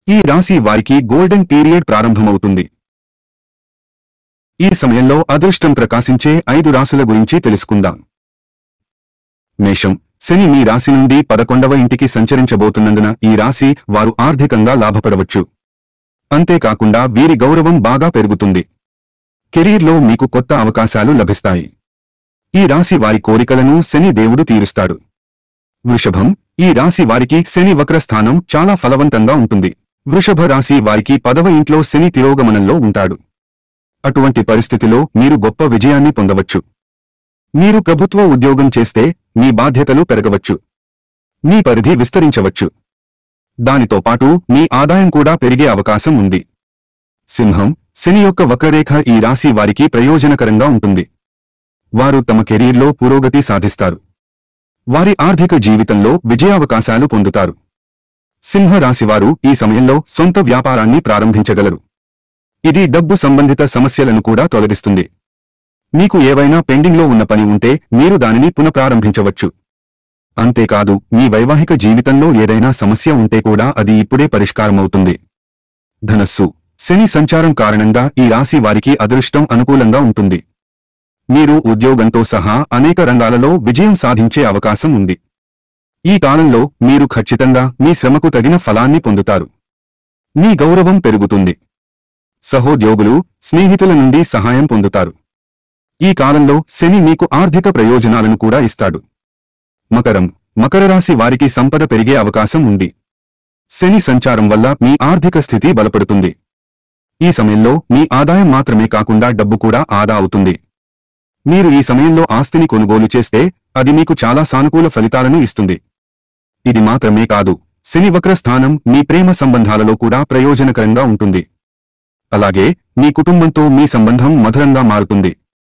ఈ రాశి వారికి గోల్డెన్ పీరియడ్ ప్రారంభమవుతుంది ఈ సమయంలో అదృష్టం ప్రకాశించే ఐదు రాసుల గురించి తెలుసుకుందాం మేషం శని మీ రాశి నుండి పదకొండవ ఇంటికి సంచరించబోతున్నందున ఈ రాశి వారు ఆర్థికంగా లాభపడవచ్చు అంతేకాకుండా వీరి గౌరవం బాగా పెరుగుతుంది కెరీర్లో మీకు కొత్త అవకాశాలు లభిస్తాయి ఈ రాశి వారి కోరికలను శని దేవుడు తీరుస్తాడు వృషభం ఈ రాశి వారికి శని వక్రస్థానం చాలా ఫలవంతంగా ఉంటుంది వృషభ రాశి వారికి పదవ ఇంట్లో శని తిరోగమనంలో ఉంటాడు అటువంటి పరిస్థితిలో మీరు గొప్ప విజయాన్ని పొందవచ్చు మీరు ప్రభుత్వ ఉద్యోగం చేస్తే మీ బాధ్యతలు పెరగవచ్చు మీ పరిధి విస్తరించవచ్చు దానితో పాటు మీ ఆదాయం కూడా పెరిగే అవకాశం ఉంది సింహం శని యొక్క వక్రరేఖ ఈ రాశి వారికి ప్రయోజనకరంగా ఉంటుంది వారు తమ కెరీర్లో పురోగతి సాధిస్తారు వారి ఆర్థిక జీవితంలో విజయావకాశాలు పొందుతారు సింహ రాశివారు ఈ సమయంలో సొంత వ్యాపారాన్ని ప్రారంభించగలరు ఇది డబ్బు సంబంధిత సమస్యలను కూడా తొలగిస్తుంది మీకు ఏవైనా పెండింగ్లో ఉన్న పని ఉంటే మీరు దానిని పునఃప్రారంభించవచ్చు అంతేకాదు మీ వైవాహిక జీవితంలో ఏదైనా సమస్య ఉంటే కూడా అది ఇప్పుడే పరిష్కారమవుతుంది ధనస్సు శని సంచారం కారణంగా ఈ రాశి వారికి అదృష్టం అనుకూలంగా ఉంటుంది మీరు ఉద్యోగంతో సహా అనేక రంగాలలో విజయం సాధించే అవకాశం ఉంది ఈ కాలంలో మీరు ఖచ్చితంగా మీ శ్రమకు తగిన ఫలాన్ని పొందుతారు మీ గౌరవం పెరుగుతుంది సహోద్యోగులు స్నేహితుల నుండి సహాయం పొందుతారు ఈ కాలంలో శని మీకు ఆర్థిక ప్రయోజనాలను కూడా ఇస్తాడు మకరం మకర రాశి వారికి సంపద పెరిగే అవకాశం ఉంది శని సంచారం వల్ల మీ ఆర్థిక స్థితి బలపడుతుంది ఈ సమయంలో మీ ఆదాయం మాత్రమే కాకుండా డబ్బు కూడా ఆదా అవుతుంది మీరు ఈ సమయంలో ఆస్తిని కొనుగోలు చేస్తే అది మీకు చాలా సానుకూల ఫలితాలను ఇస్తుంది ఇది మాత్రమే కాదు శని వక్ర స్థానం మీ ప్రేమ సంబంధాలలో కూడా ప్రయోజనకరంగా ఉంటుంది అలాగే మీ కుటుంబంతో మీ సంబంధం మధురంగా మారుతుంది